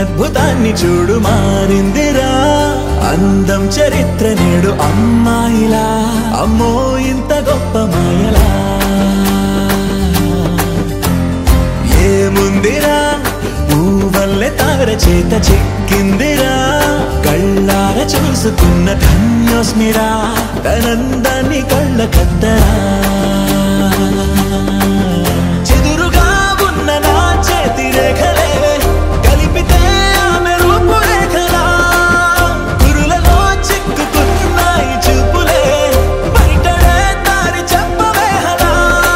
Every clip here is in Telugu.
అద్భుతాన్ని చూడు మారిందిరా అందం చరిత్ర నేడు అమ్మాయిలా అమ్మో ఇంత గొప్ప మాయలా ఏముందిరా పువ్వల్లె తార చేత చెక్కిందిరా కళ్ళార చూసుకున్న ధన్యోస్మిరా తనందాన్ని కళ్ళ కద్దరా చెదురుగా ఉన్న నా చేతి రేఖలే కలిపితే ఆమె రూపురేఖలా కురులలో చిక్కుకున్నాయి చూపులే బయటనే దారి చెప్పవేహలా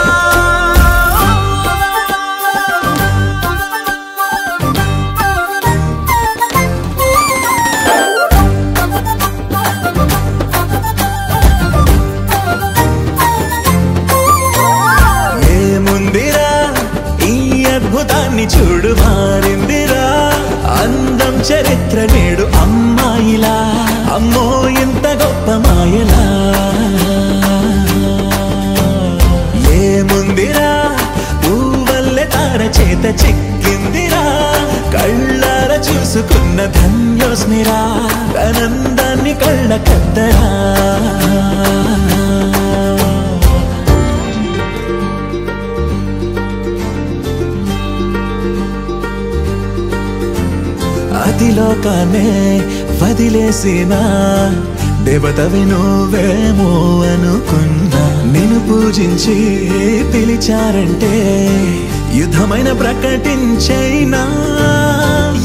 ఏముందిరా ఈ అద్భుతాన్ని చూడు మారిందిరా అందం చరిత్ర నేడు అమ్మాయిలా అమ్మో ఇంత గొప్ప మాయలా ఏముందిరా పువ్వల్లె తార చేత చిక్కిందిరా కళ్ళార చూసుకున్న ధన్యోస్మిరా తనందాన్ని కళ్ళ కద్దరా అతిలోకానే వదిలేసిన దేవతవి నువ్వేమో అనుకున్నా నిన్ను పూజించి పిలిచారంటే యుద్ధమైన ప్రకటించైనా